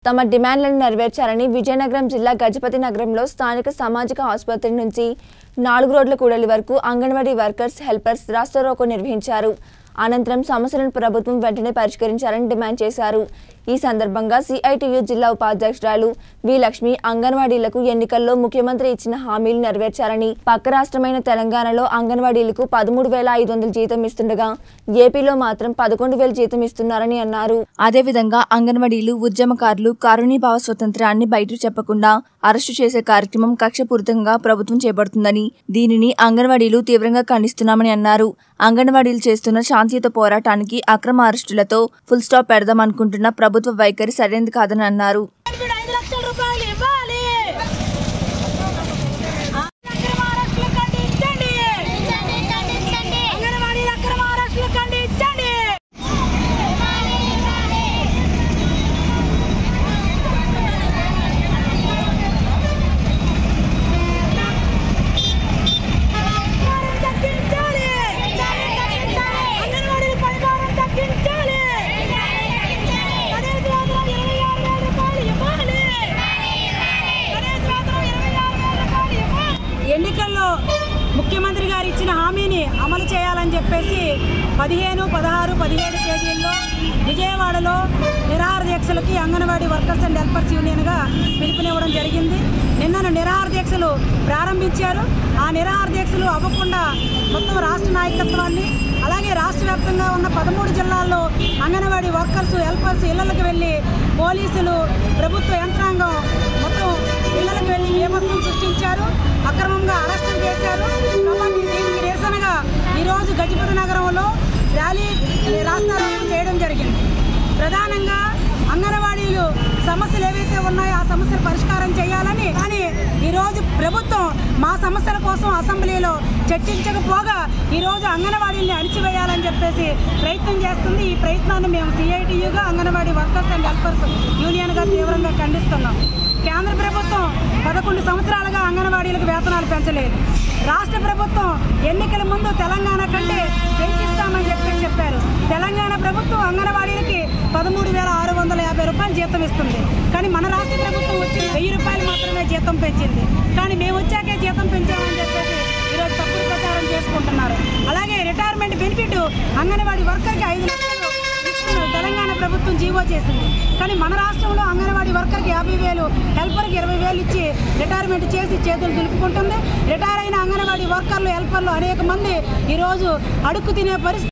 తమ డిమాండ్లను నెరవేర్చాలని విజయనగరం జిల్లా గజపతి నగరంలో స్థానిక సామాజిక ఆసుపత్రి నుంచి నాలుగు రోడ్ల కూడలి వరకు అంగన్వాడీ వర్కర్స్ హెల్పర్స్ రాస్తారోకో నిర్వహించారు అనంతరం సమస్యలను ప్రభుత్వం వెంటనే పరిష్కరించాలని డిమాండ్ చేశారు ఈ సందర్భంగా సిఐటియు జిల్లా ఉపాధ్యక్షురాలు వి లక్ష్మి అంగన్వాడీలకు ఎన్నికల్లో ముఖ్యమంత్రి ఇచ్చిన హామీలు నెరవేర్చాలని పక్క రాష్ట్రమైన తెలంగాణలో అంగన్వాడీలకు పదమూడు వేల ఐదు వందల జీతం ఇస్తుండగా ఏపీలో మాత్రం పదకొండు వేల జీతం ఇస్తున్నారని అన్నారు అదేవిధంగా అంగన్వాడీలు ఉద్యమకారులు కారుణీభావ స్వతంత్రాన్ని బయట చెప్పకుండా అరెస్టు చేసే కార్యక్రమం కక్షపూరితంగా ప్రభుత్వం చేపడుతుందని దీనిని అంగన్వాడీలు తీవ్రంగా ఖండిస్తున్నామని అన్నారు అంగన్వాడీలు చేస్తున్న శాంతియుత పోరాటానికి అక్రమ అరెస్టులతో ఫుల్ స్టాప్ పెడదామనుకుంటున్న ప్రభుత్వ వైఖరి సరైనది కాదని అన్నారు ఇప్పుడు ఐదు లక్షల రూపాయలు ఇవ్వాలి అక్రమ అరెస్టులు ఖండించండి అంగన్వాడీ అక్రమ అరెస్టులు ఖండించండి పరిహారం తగ్గించాలి అంగన్వాడీల పరిహారం తగ్గించాలి కనీస వేతనం ఇరవై ఆరు వేల రూపాయలు ఇవ్వాలి కనీస వేతనం ఇరవై ఆరు వేల రూపాయలు ఇవ్వాలి ఎన్నికల్లో ముఖ్యమంత్రి గారు ఇచ్చిన హామీని అమలు చేయాలని చెప్పేసి పదిహేను పదహారు పదిహేడు తేదీల్లో విజయవాడలో నిరాహార దీక్షలకి అంగన్వాడీ వర్కర్స్ అండ్ హెల్పర్స్ యూనియన్గా పిలుపునివ్వడం జరిగింది నిన్న నిరాహార దీక్షలు ప్రారంభించారు ఆ నిరాహార దీక్షలు అవ్వకుండా మొత్తం రాష్ట్ర నాయకత్వాన్ని అలాగే రాష్ట్ర వ్యాప్తంగా ఉన్న పదమూడు జిల్లాల్లో అంగన్వాడీ వర్కర్స్ హెల్పర్స్ ఇళ్లకి వెళ్ళి పోలీసులు ప్రభుత్వ యంత్రాంగం మొత్తం ఇళ్లకు వెళ్ళి బీభత్సం సృష్టించారు అక్రమంగా అరెస్టులు చేశారు కాబట్టి దీనికి నిరసనగా ఈరోజు గజపతి నగరంలో ర్యాలీ రాస్తారోకం చేయడం జరిగింది ప్రధానంగా అంగన్వాడీలు సమస్యలు ఏవైతే ఉన్నాయో ఆ సమస్యలు పరిష్కారం చేయాలని కానీ ఈరోజు ప్రభుత్వం మా సమస్యల కోసం అసెంబ్లీలో చర్చించకపోగా ఈరోజు అంగన్వాడీని అణిచివేయాలని చెప్పేసి ప్రయత్నం చేస్తుంది ఈ ప్రయత్నాన్ని మేము సిఐటియుగా అంగన్వాడీ వర్కర్స్ అండ్ హెల్పర్స్ యూనియన్గా తీవ్రంగా ఖండిస్తున్నాం కేంద్ర ప్రభుత్వం పదకొండు సంవత్సరాలుగా అంగన్వాడీలకు వేతనాలు పెంచలేదు రాష్ట్ర ప్రభుత్వం ఎన్నికల ముందు తెలంగాణ కంటే పెంచిస్తామని చెప్పి చెప్పారు తెలంగాణ ప్రభుత్వం అంగన్వాడీలకి పదమూడు వేల ఆరు వందల యాభై రూపాయలు జీతం ఇస్తుంది కానీ మన రాష్ట్ర ప్రభుత్వం వచ్చి వెయ్యి రూపాయలు మాత్రమే జీతం పెంచింది కానీ మేము వచ్చాకే జీతం పెంచామని చెప్పేసి ఈరోజు తప్పుడు ప్రచారం చేసుకుంటున్నారు అలాగే రిటైర్మెంట్ బెనిఫిట్ అంగన్వాడీ వర్కర్కి ఐదు లక్షలు ఇస్తున్నారు తెలంగాణ ప్రభుత్వం జీవో చేసింది కానీ మన రాష్ట్రంలో అంగన్వాడీ వర్కర్కి యాభై వేలు హెల్పర్కి ఇరవై వేలు ఇచ్చి రిటైర్మెంట్ చేసి చేతులు దులుపుకుంటుంది రిటైర్ అయిన అంగన్వాడీ వర్కర్లు హెల్పర్లు అనేక మంది ఈరోజు అడుక్కు తినే పరిస్థితి